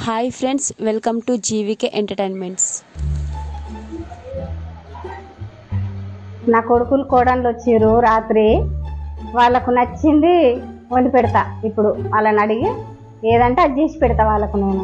Hi friends welcome to GVK entertainments నా కొడుకులు కోడళ్ళు వచ్చిర్రు రాత్రి వాళ్ళకు నచ్చింది వండి పెడతా ఇప్పుడు వాళ్ళని అడిగి ఏదంటే అది చేసి పెడతా వాళ్ళకు నేను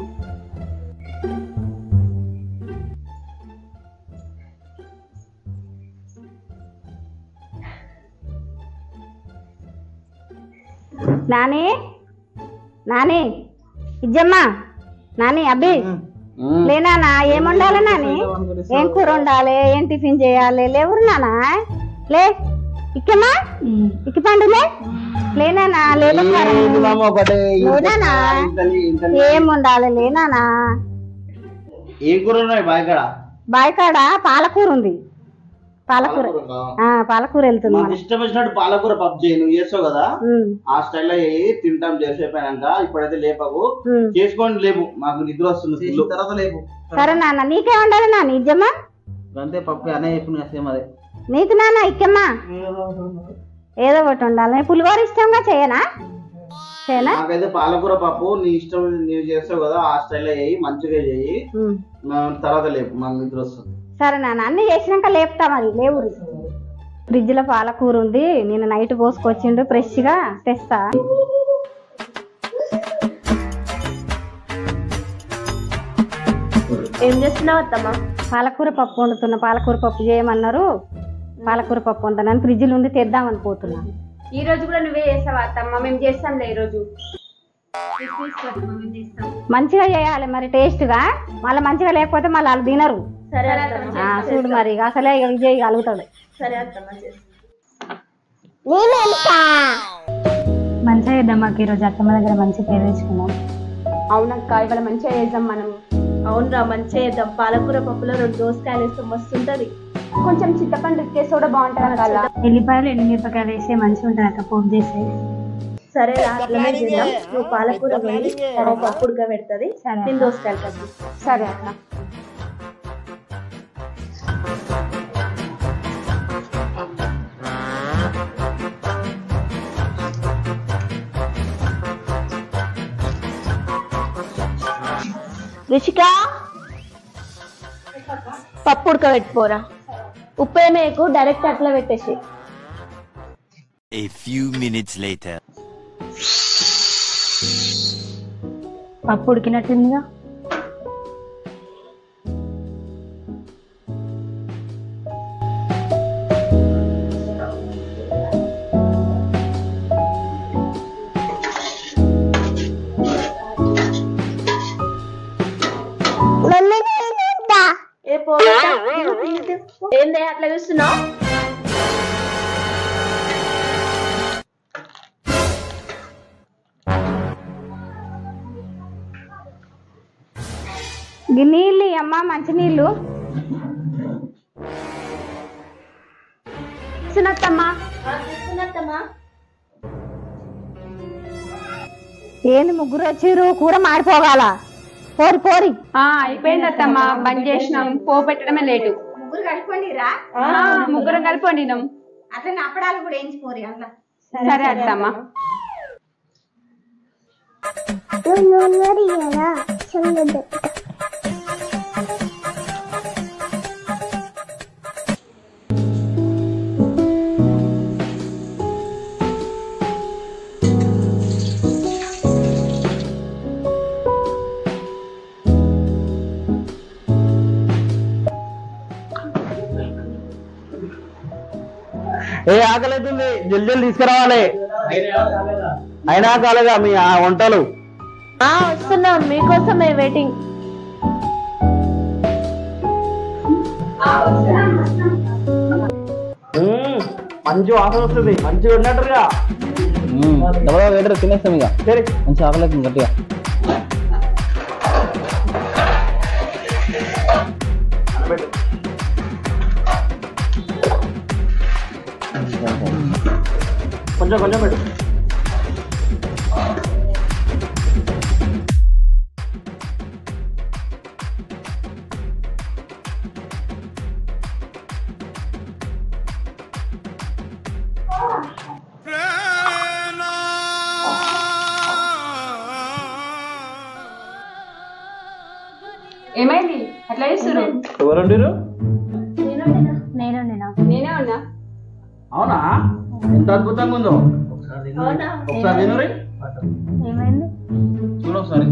నాని నాని ఇజ్జమ్మా నాని అబ్బి లేనా ఏం వండాలి నాని ఏం కూర వండాలి ఏం టిఫిన్ చేయాలి లేవురు నానా లే ఇక్కమ్మా ఇక్కి పండులే లేనానా లేదమ్మా ఒకటే లేనానా ఏం వండాలి లేనానా ఏం కూర ఉన్నాయి బాయ్ బాయికాడ పాలకూర ఉంది పాలకూర ఆ పాలకూర వెళ్తుంది మాకు మన. ఇష్టం వచ్చినట్టు పాలకూర పప్పు చేయి నువ్వు చేస్తావు కదా ఉమ్, ఆ స్టైల్లో చేయి తింటాం చేసేపోయినాక ఇప్పుడైతే లేపకు ఉమ్. చేసుకోండి లేపు మాకు నిద్ర వస్తుంది full. తర్వాత లేపు సరే నాన్న నీకే వండాలి నాన్న నిజమా అంతే పప్పు అనే చెప్పిన సేమ్ అదే నీకు నాన్న ఇక్కమ్మా ఏదో ఒకటి ఉండాలి పులిహోర ఇష్టంగా చేయనా చేయనా నాకైతే పాలకూర పప్పు నీ ఇష్టం నువ్వు చేస్తావు కదా ఆ స్టైల్లో చేయి మంచిగా చేయి ఉమ్. మా- తర్వాత లేపు మాకు నిద్ర వస్తుంది సరే నాన్న అన్ని చేసినాక లేపుతా మరి లేవురు ఫ్రిడ్జ్ లో పాలకూర ఉంది నేను నైట్ పోసుకొచ్చిండు ఫ్రెష్ గా తెస్తా ఏం చేస్తున్నావు అత్తమ్మ పాలకూర పప్పు వండుతున్నా పాలకూర పప్పు చేయమన్నారు పాలకూర పప్పు వండుతున్నాను ఫ్రిడ్జ్ ఉంది తెద్దాం అనుకుంటున్నాను ఈ రోజు కూడా నువ్వే చేస్తావా అత్తమ్మ మేము చేస్తాంలే ఈ రోజు మంచిగా చేయాలి మరి టేస్ట్ గా మళ్ళీ మంచిగా లేకపోతే మళ్ళీ వాళ్ళు తినరు సరే అత్తమ్మ ఆ, చూడు మరి ఇక అసలే ఇక విజయ్ కలుగుతాడు సరే అత్తమ్మ చేస్తా మంచిగా చేద్దాం మాకు ఈరోజు అత్తమ్మ దగ్గర మంచి పేరు తెచ్చుకున్నాం అవునక్క ఇవాళ మంచిగా చేద్దాం మనం అవునరా మంచిగా చేద్దాం పాలకూర పప్పులో రెండు దోసకాయలు వేస్తే మస్తు ఉంటది కొంచెం చింతపండు ఎక్కేసి కూడా బాగుంటుంది అక్క ఎల్లిపాయలు ఎండుమిరపకాయలు వేస్తే మంచిగా ఉంటుంది అక్క పోపు చేస్తే సరే రా, అట్లనే చేద్దాం నువ్వు పాలకూర వేడి తర్వాత పప్పు ఉడకబెడుతుంది సరే. నేను దోసకాయలు కట్టి సరే అక్క రిషిక పప్పు ఉడకబెట్టుకోరా ఉప్పు ఏమేకు డైరెక్ట్ అట్లా పెట్టేసి A few minutes later. పప్పు ఉడికినట్టుందిగా ఏ పో ఏంది అట్లా చూస్తున్నావు గి నీళ్ళు అమ్మ మంచి నీళ్ళు చూస్తున్నత్తమ్మా చూస్తున్నత్తమ్మా ఏంది ముగ్గురు వచ్చిర్రు కూర మాడిపోగాల పోరి పోరి అయిపోయింది అత్తమ్మ బంద్ చేసినాం పో పెట్టడమే లేటు ముగ్గురు కలిపోండిరా ముగ్గురం కలిపి వండినాం అట్లనే అప్పడాలు కూడా వేయించి పోరి అట్లా సరే అత్తమ్మ ఏ ఆకలి అవుతుంది జల్ది జల్ది తీసుకురావాలి అయినా కాలేదా మీ ఆ వంటలు ఆ వస్తున్నాం మీకోసమే వెయిటింగ్ మ్మ్. మంచి వాసన వస్తుంది మంచిగా ఉన్నట్టుగా డబ్బా వేటర్ తినేస్తాం ఇక సరే మంచి ఆకలి గట్టిగా కొంచెం కొంచెం పెట్టు ఏమైంది అట్లా చేస్తున్నారు ఎవరుండిరు నేను నేనే ఉన్నా అవునా ఎంత అద్భుతంగా ఉందో ఒకసారి తినురి ఏమైంది చూడు ఒకసారి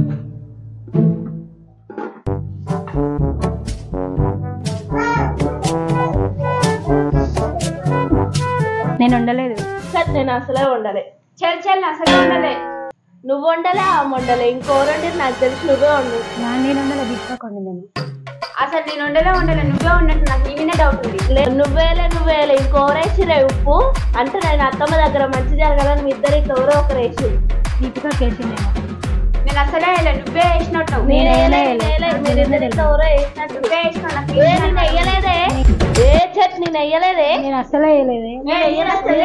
నేను ఉండలేదు సార్ నేను అసలే ఉండలే చల్ చల్ అసలు ఉండలే నువ్వు వండలే ఆ వండలే ఇంకోరంటే నాకు తెలిసి నువ్వే వండు నేను ఉండలేదు తీసుకోకండి నేను అసలు నేను ఉండలే ఉండలే నువ్వే ఉన్నట్టు నాకు నీ మీదే డౌట్ ఉంది లే, నువ్వేలే నువ్వేలే ఇంకోరేసిరే ఉప్పు అంటే నేను అత్తమ్మ దగ్గర మంచి జరగాలని మీ ఇద్దరు ఎవరో ఒకరు వేసి దీపికా కేసి నేను నేను అసలే వేయలే, నువ్వే వేసినట్టు నేనేలే నేనేలే మీరిద్దరు ఎవరో వేసినట్టు నువ్వే వేసినావు నాకు ఏ నేను వెయ్యలేదే ఏ చెట్ నేను వెయ్యలేదే నేను అస్సలే వేయలేదే నేను వెయ్యను అసలే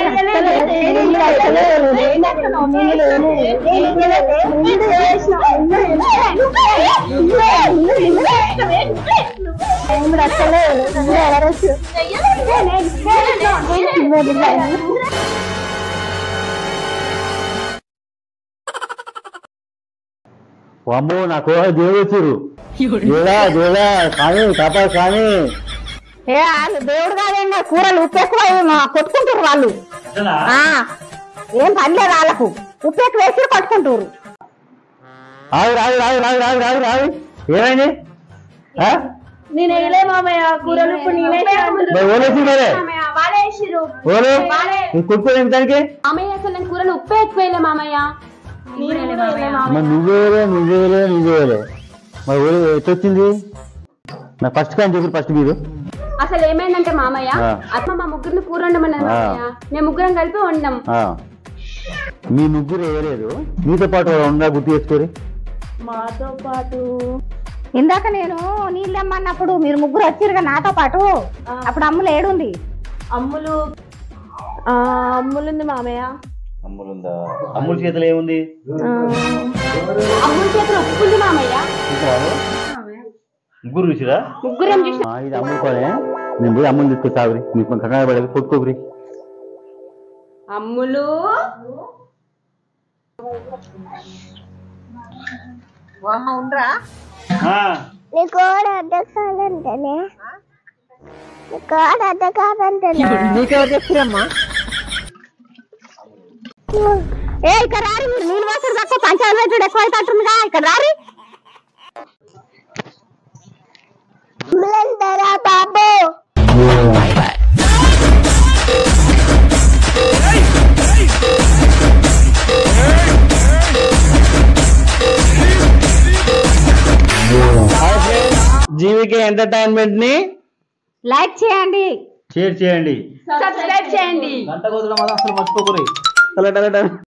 అమ్మో నా కోహ దేవుడు వచ్చారు దేవుడా దేవుడా కానీ కాపా కానీ ఏ వాళ్ళు దేవుడు కాదేంగా కూరలు ఉప్పు ఎక్కువ మా- కొట్టుకుంటారు వాళ్ళు ఆ, ఏం పని లేదు వాళ్ళకు ఉప్పు ఎక్కువ వేసి కొట్టుకుంటారు రాదు రాదు రాదు రాదు రాదు రాదు రాదు ఏమైంది ఆ? నేను వేయలే మామయ్య కూరలు ఇప్పుడు నేనే మరి ఓలేసి మరే వాళ్ళే వేసిర్రు ఓలు కుట్టుకోలేదు దానికి మామయ్య అసలు నేను కూరలు ఉప్పే ఎక్కువ వేయలే మామయ్య మరి నువ్వేలే నువ్వేలే నువ్వేలే మరి ఓలు ఎట్టొచ్చింది నా ఫస్ట్ కానీ చెప్పి ఫస్ట్ మీరు అసలు ఏమైందంటే మామయ్య ఆ. అత్మ మా ముగ్గురిని కూర వండమన్నది ఆ. మామయ్య మేము ముగ్గురం కలిపి వండాం ఆ. మీ ముగ్గురు వేయలేదు మీతో పాటు ఉందా గుర్తు చేసుకోరి మాతో పాటు ఇందాక నేను నీళ్ళు ఇమ్మన్నప్పుడు మీరు ముగ్గురు వచ్చారుగా నాతో పాటు అప్పుడు అమ్ములు ఏడుంది అమ్ములు ఆ, అమ్ములుంది మామయ్య అమ్ములుందా అమ్ముల చేతిలో ఏముంది అమ్ముల చేతిలో ఉప్పు ఉంది మామయ్య ముగ్గురు చూసిరా ముగ్గురం చూసి ఆ, ఇది అమ్ములు కోనే నేను పోయి అమ్ములు తీసుకొస్తావురి మీకు కంగారు పడదు కొట్టుకోకురి అమ్ములు నీకు అర్థం కాదంటేనే నీకు అర్థం కాదంటేనే నీకెవరు చెప్పిరమ్మా ఏ ఇక్కడ రారి మీరు నీళ్ళు వాసరు తక్కువ పంచాయతీ పెట్టుడు ఎక్కువ అవుతుంటుందిగా ఇక్కడ రారి ములందరా బాబు జీవికే ఎంటర్టైన్మెంట్ ని లైక్ చేయండి షేర్ చేయండి సబ్స్క్రైబ్ చేయండి గంట కోసడం మాత్రం అసలు మర్చిపోకూరి అలా